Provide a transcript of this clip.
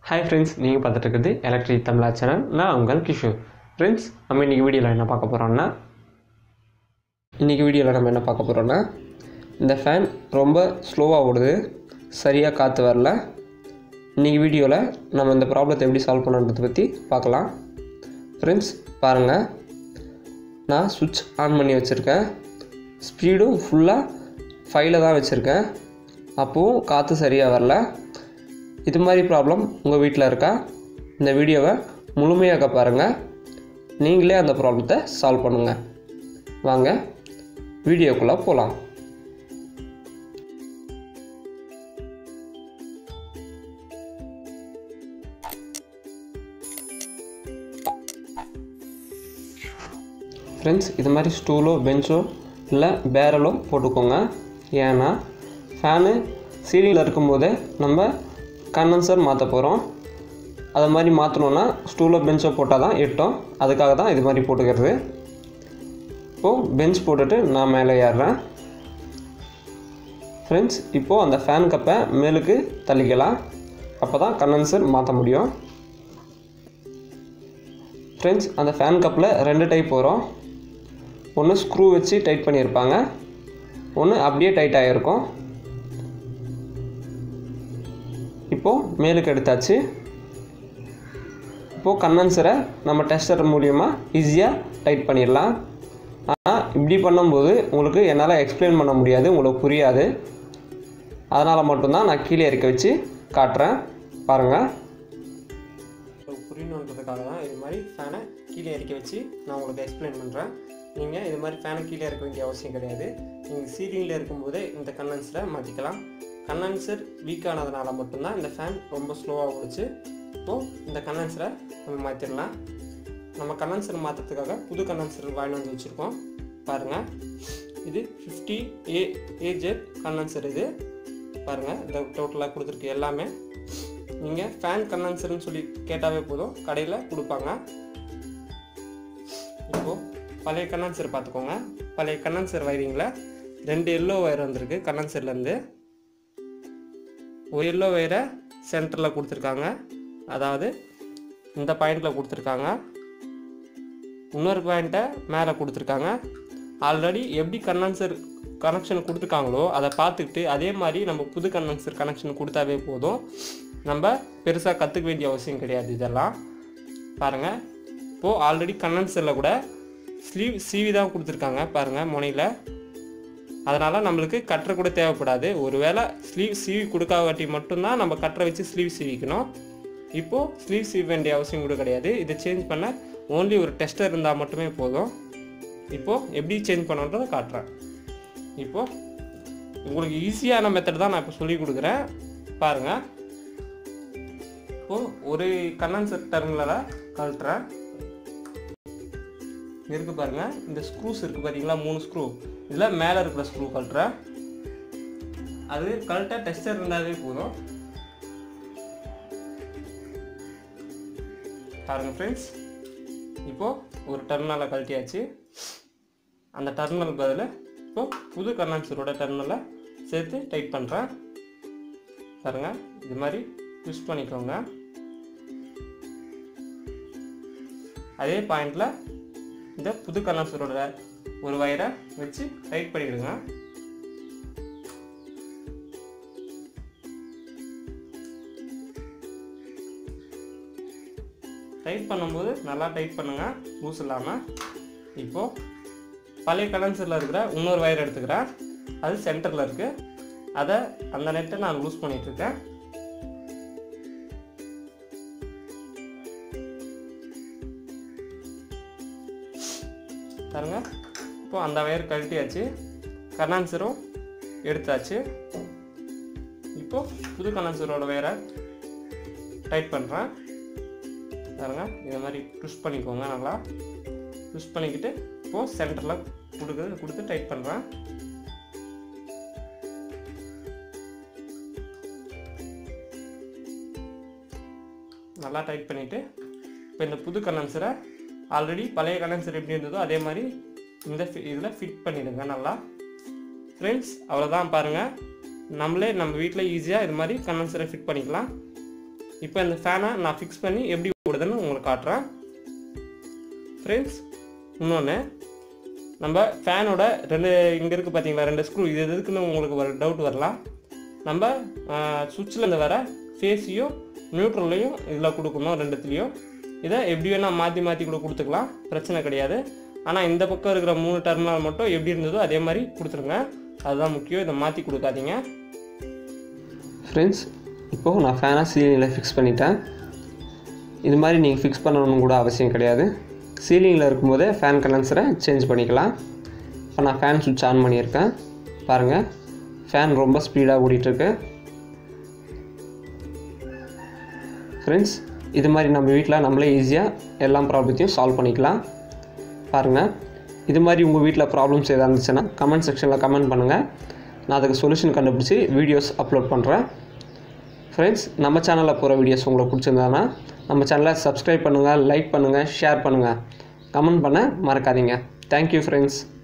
hi friends நீங்கள் பார்த்துட்டு இருக்கிறது எலக்ட்ரிக் தமிழா சேனல் நான் உங்கள் கிஷோர் ஃப்ரெண்ட்ஸ் நம்ம இன்றைக்கி வீடியோவில் என்ன பார்க்க போகிறோம்னா இன்றைக்கி வீடியோவில் நம்ம என்ன பார்க்க போகிறோம்னா இந்த ஃபேன் ரொம்ப ஸ்லோவாக ஓடுது சரியாக காற்று வரல இன்றைக்கி வீடியோவில் நம்ம இந்த ப்ராப்ளத்தை எப்படி சால்வ் பண்ணுறதை பற்றி பார்க்கலாம் ஃப்ரெண்ட்ஸ் பாருங்கள் நான் சுவிட்ச் ஆன் பண்ணி வச்சுருக்கேன் ஸ்பீடும் ஃபுல்லாக ஃபைவ்ல தான் வச்சுருக்கேன் அப்போவும் காற்று சரியாக வரல இது மாதிரி ப்ராப்ளம் உங்கள் வீட்டில் இருக்கா இந்த வீடியோவை முழுமையாக பாருங்கள் நீங்களே அந்த ப்ராப்ளத்தை சால்வ் பண்ணுங்கள் வாங்க வீடியோக்குள்ளே போகலாம் ஃப்ரெண்ட்ஸ் இது மாதிரி ஸ்டூலோ பெஞ்சோ இல்லை பேரலோ போட்டுக்கோங்க ஏன்னா ஃபேனு சீலிங்கில் இருக்கும்போதே நம்ம கண்டன்சர் மாற்ற போகிறோம் அதை மாதிரி மாற்றணுன்னா ஸ்டூலோ பெஞ்சோ போட்டால் தான் எட்டும் அதுக்காக தான் இது மாதிரி போட்டுக்கிறது இப்போது பெஞ்ச் போட்டுட்டு நான் மேலே ஏறுறேன் ஃப்ரெண்ட்ஸ் இப்போது அந்த ஃபேன் கப்பை மேலுக்கு தள்ளிக்கலாம் அப்போ தான் கண்டன்சர் மாற்ற முடியும் ஃப்ரெண்ட்ஸ் அந்த ஃபேன் கப்பில் ரெண்டு டைப் வரும் ஒன்று ஸ்க்ரூ வச்சு டைட் பண்ணியிருப்பாங்க ஒன்று அப்படியே டைட் ஆகிருக்கும் இப்போது மேலுக்கு எடுத்தாச்சு இப்போது கண்டன்சரை நம்ம டெஸ்டர் மூலியமாக ஈஸியாக டைட் பண்ணிடலாம் ஆனால் இப்படி பண்ணும்போது உங்களுக்கு என்னால் எக்ஸ்பிளைன் பண்ண முடியாது உங்களுக்கு புரியாது அதனால் மட்டும்தான் நான் கீழே இறக்க வச்சு காட்டுறேன் பாருங்கள் புரியணுன்றதுக்காக தான் இது மாதிரி ஃபேனை கீழே இறக்கி வச்சு நான் உங்களுக்கு எக்ஸ்பிளைன் பண்ணுறேன் நீங்கள் இது மாதிரி ஃபேனை கீழே இருக்க வேண்டிய அவசியம் கிடையாது நீங்கள் சீலிங்கில் இருக்கும்போதே இந்த கண்டன்சரை மாற்றிக்கலாம் கண்டன்சர் வீக் ஆனதுனால மட்டும்தான் இந்த ஃபேன் ரொம்ப ஸ்லோவாக ஓடிச்சு இப்போது இந்த கண்டன்சரை நம்ம மாற்றிடலாம் நம்ம கண்டன்சர் மாற்றுறதுக்காக புது கண்டன்சர் வாங்கி வந்து வச்சுருக்கோம் பாருங்கள் இது ஃபிஃப்டி ஏ ஏஜெட் கண்டன்சர் இது பாருங்கள் இந்த டோட்டலாக கொடுத்துருக்கு எல்லாமே நீங்கள் ஃபேன் கண்டன்சர்னு சொல்லி கேட்டாவே போதும் கடையில் கொடுப்பாங்க இப்போது பழைய கண்டன்சர் பார்த்துக்கோங்க பழைய கண்டன்சர் வயரிங்கில் ரெண்டு எல்லோ ஒயர் வந்திருக்கு கண்டன்சர்லேருந்து ஒரு எல்லோ ஒயரை சென்டரில் கொடுத்துருக்காங்க அதாவது இந்த பாயிண்டில் கொடுத்துருக்காங்க இன்னொரு பாயிண்ட்டை மேலே கொடுத்துருக்காங்க ஆல்ரெடி எப்படி கண்டன்சர் கனெக்ஷன் கொடுத்துருக்காங்களோ அதை பார்த்துக்கிட்டு அதே மாதிரி நம்ம புது கண்டன்சர் கனெக்ஷன் கொடுத்தாவே போதும் நம்ம பெருசாக கற்றுக்க வேண்டிய அவசியம் கிடையாது இதெல்லாம் பாருங்கள் இப்போது ஆல்ரெடி கண்டன்சரில் கூட ஸ்லீவ் சீவி தான் கொடுத்துருக்காங்க பாருங்கள் முனையில் அதனால் நம்மளுக்கு கட்டரை கூட தேவைப்படாது ஒருவேளை ஸ்லீவ் சீவி கொடுக்காட்டி மட்டும்தான் நம்ம கட்டரை வச்சு ஸ்லீவ் சீவிக்கணும் இப்போது ஸ்லீவ் சீவ வேண்டிய அவசியம் கூட கிடையாது இதை சேஞ்ச் பண்ண ஓன்லி ஒரு டெஸ்டர் இருந்தால் மட்டுமே போதும் இப்போது எப்படி சேஞ்ச் பண்ணுன்றதை காட்டுறேன் இப்போது உங்களுக்கு ஈஸியான மெத்தட் தான் நான் இப்போ சொல்லி கொடுக்குறேன் பாருங்கள் இப்போது ஒரு கண்டன்சர் டெர்மினலை கழட்டுறேன் இருக்கு பாருங்க இந்த ஸ்க்ரூஸ் இருக்கு பார்த்தீங்களா மூணு ஸ்க்ரூ இதில் மேலே இருக்கிற ஸ்க்ரூ கழட்டுறேன் அது கழட்ட டெஸ்டர் இருந்தாலே போதும் பாருங்க ஃப்ரெண்ட்ஸ் இப்போது ஒரு டெர்மினலை கழட்டியாச்சு அந்த டெர்மினல் பதில் இப்போ புது கர்னான்சரோட டெர்மினலை சேர்த்து டைட் பண்ணுறேன் பாருங்கள் இது மாதிரி யூஸ் பண்ணிக்கோங்க அதே பாயிண்டில் இந்த புது கர்னான்சரோட ஒரு வயரை வச்சு டைட் பண்ணிவிடுங்க டைட் பண்ணும்போது நல்லா டைட் பண்ணுங்கள் லூஸ் இல்லாமல் இப்போது பழைய கலன்சரில் இருக்கிற இன்னொரு வயர் எடுத்துக்கிறேன் அது சென்டரில் இருக்குது அதை அந்த நெட்டை நான் லூஸ் பண்ணிகிட்ருக்கேன் பாருங்க இப்போ அந்த வயர் கழட்டியாச்சு கர்னான்சரும் எடுத்தாச்சு இப்போ புது கர்னான்சரோட வயரை டைட் பண்ணுறேன் பாருங்க இதை மாதிரி ட்விஸ்ட் பண்ணிக்கோங்க நல்லா ட்விஸ்ட் பண்ணிக்கிட்டு இப்போது சென்டரில் கொடுக்குறது கொடுத்து டைட் பண்ணுறேன் நல்லா டைட் பண்ணிவிட்டு இப்போ இந்த புது கண்டன்சரை ஆல்ரெடி பழைய கண்டன்சர் எப்படி இருந்ததோ அதே மாதிரி இந்த இதில் ஃபிட் பண்ணிடுங்க நல்லா ஃப்ரெண்ட்ஸ் அவ்வளோதான் பாருங்கள் நம்மளே நம்ம வீட்டில் ஈஸியாக இது மாதிரி கண்டன்சரை ஃபிட் பண்ணிக்கலாம் இப்போ இந்த ஃபேனை நான் ஃபிக்ஸ் பண்ணி எப்படி ஓடுதுன்னு உங்களுக்கு காட்டுறேன் ஃப்ரெண்ட்ஸ் இன்னொன்று நம்ம ஃபேனோட ரெண்டு இங்கே இருக்குது பார்த்தீங்களா ரெண்டு ஸ்க்ரூ இது எதுக்குன்னு உங்களுக்கு ஒரு டவுட் வரலாம் நம்ம சுவிட்சில் இருந்து வர ஃபேஸையும் நியூட்ரல்லையும் இதில் கொடுக்கணும் ரெண்டுத்துலேயும் இதை எப்படி வேணால் மாற்றி மாற்றி கூட கொடுத்துக்கலாம் பிரச்சனை கிடையாது ஆனால் இந்த பக்கம் இருக்கிற மூணு டெர்மினல் மட்டும் எப்படி இருந்ததோ அதே மாதிரி கொடுத்துருங்க அதுதான் முக்கியம் இதை மாற்றி கொடுக்காதீங்க ஃப்ரெண்ட்ஸ் இப்போது நான் ஃபேனை சீலிங்கில் ஃபிக்ஸ் பண்ணிட்டேன் இது மாதிரி நீங்கள் ஃபிக்ஸ் பண்ணணும்னு கூட அவசியம் கிடையாது சீலிங்கில் இருக்கும்போதே ஃபேன் கலன்சரை சேஞ்ச் பண்ணிக்கலாம் இப்போ நான் ஃபேன் சுவிட்ச் ஆன் பண்ணியிருக்கேன் பாருங்கள் ஃபேன் ரொம்ப ஸ்பீடாக ஓடிட்டுருக்கு ஃப்ரெண்ட்ஸ் இது மாதிரி நம்ம வீட்டில் நம்மளே ஈஸியாக எல்லா ப்ராப்ளத்தையும் சால்வ் பண்ணிக்கலாம் பாருங்கள் இது மாதிரி உங்கள் வீட்டில் ப்ராப்ளம்ஸ் எதாவது இருந்துச்சுன்னா கமெண்ட் செக்ஷனில் கமெண்ட் பண்ணுங்கள் நான் அதுக்கு சொல்யூஷன் கண்டுபிடிச்சி வீடியோஸ் அப்லோட் பண்ணுறேன் ஃப்ரெண்ட்ஸ் நம்ம சேனலில் போகிற வீடியோஸ் உங்களுக்கு பிடிச்சிருந்தாங்கன்னா நம்ம சேனலை சப்ஸ்கிரைப் பண்ணுங்கள் லைக் பண்ணுங்கள் ஷேர் பண்ணுங்கள் கமெண்ட் பண்ண மறக்காதீங்க தேங்க்யூ ஃப்ரெண்ட்ஸ்